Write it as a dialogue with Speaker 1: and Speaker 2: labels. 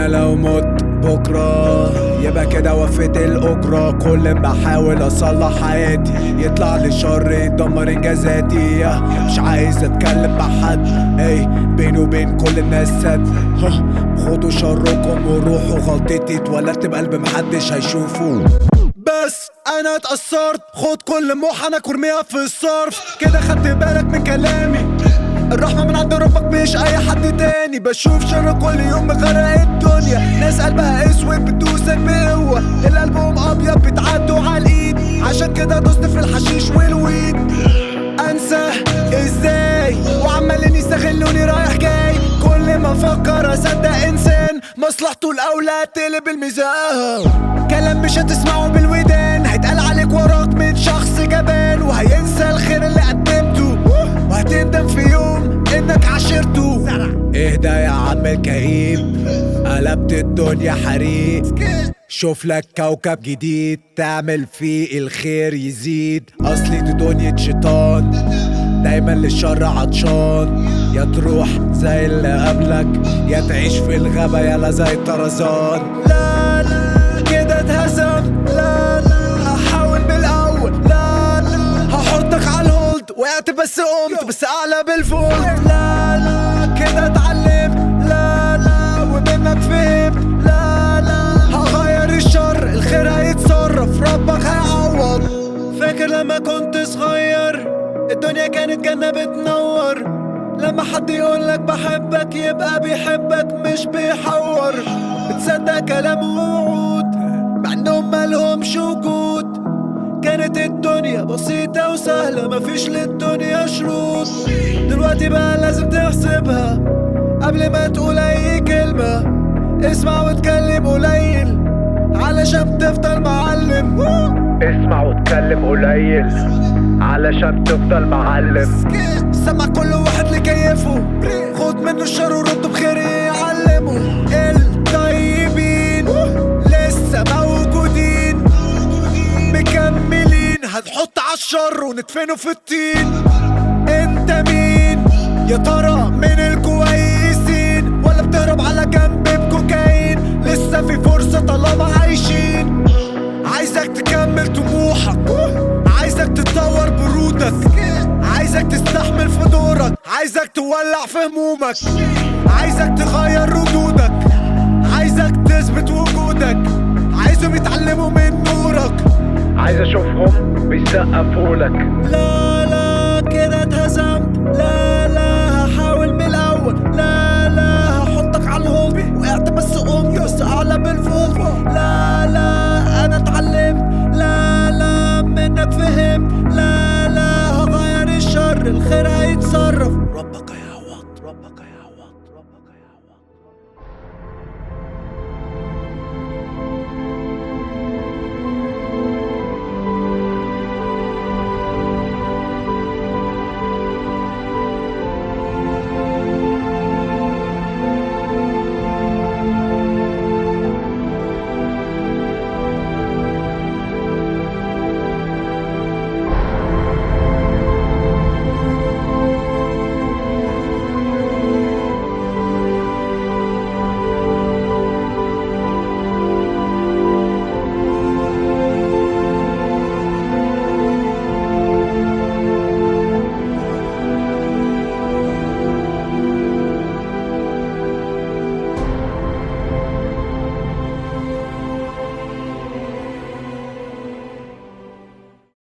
Speaker 1: انا لو مت بكرة يبقى كده وفيت الأجرة كل ما احاول اصلح حياتي يطلع لي شر يدمر انجازاتي مش عايز اتكلم مع حد اي بيني وبين كل الناس سد ها، خدوا شركم وروحوا غلطتي اتولدت بقلب محدش هيشوفه بس انا اتأثرت خد كل موحنك وارميها في الصرف كده خدت بالك من كلامي الرحمة من عند ربك مش أي حد تاني بشوف شر كل يوم مغرق الدنيا ناس قلبها أسود بتدوسك بقوة اللي قلبهم أبيض بتعدوا على الإيد عشان كده دوست في الحشيش والويد أنسى إزاي وعمالين يستغلوني رايح جاي كل ما أفكر أصدق إنسان مصلحته الأولى تقلب الميزان كلام مش هتسمعه بالودان هيتقال عليك وراك من شخص جبان وهينسى الخير اللي قدمته وهتندم في يوم انك عاشرته اهدى يا عم الكئيب قلبت الدنيا حريق شوف لك كوكب جديد تعمل فيه الخير يزيد اصلي دي دنيا شيطان دايما للشر عطشان يا تروح زي اللي قبلك يا تعيش في الغابة يلا زي الطرزان لا لا كده اتهزم لا لا هحاول من الاول لا لا هحطك على الهولد وقعت بس قمت بس اعلى بالفولد لا لا كده اتعلمت لا لا ومنك فهمت لا لا هغير الشر الخير هيتصرف ربك هيعوض فاكر لما كنت صغير الدنيا كانت جنة بتنور لما حد يقولك بحبك يبقى بيحبك مش بيحور بتصدق كلام ووعود مع انهم مالهمش وجود كانت الدنيا بسيطة وسهلة مفيش للدنيا شروط دلوقتي بقى لازم تحسبها قبل ما تقول أي كلمة اسمع واتكلم قليل علشان تفضل معلم
Speaker 2: اسمع واتكلم قليل علشان تفضل معلم
Speaker 1: سمع كل واحد لكيفه خد منه الشر ورده بخير يعلمه الطيبين لسه موجودين مكملين هنحط عالشر وندفنه في الطين انت مين يا ترى من الكويسين ولا بتهرب على جنب بكوكايين لسه في فرصة طالما عايشين عايزك تكمل طموحك عايزك تتطور برودك عايزك تستحمل في دورك عايزك تولع في همومك عايزك تغير ردودك عايزك تثبت وجودك عايزهم يتعلموا من نورك
Speaker 2: عايز اشوفهم بيسقفوا لك
Speaker 1: لا لا كده اتهزمت لا لا هحاول من الاول لا لا هحطك على الهوب وقعت بس قمت بس اعلى بالفوق لا لا انا اتعلمت لا لا منك فهمت لا لا هغير الشر الخير هيتصرف ربك هيعوض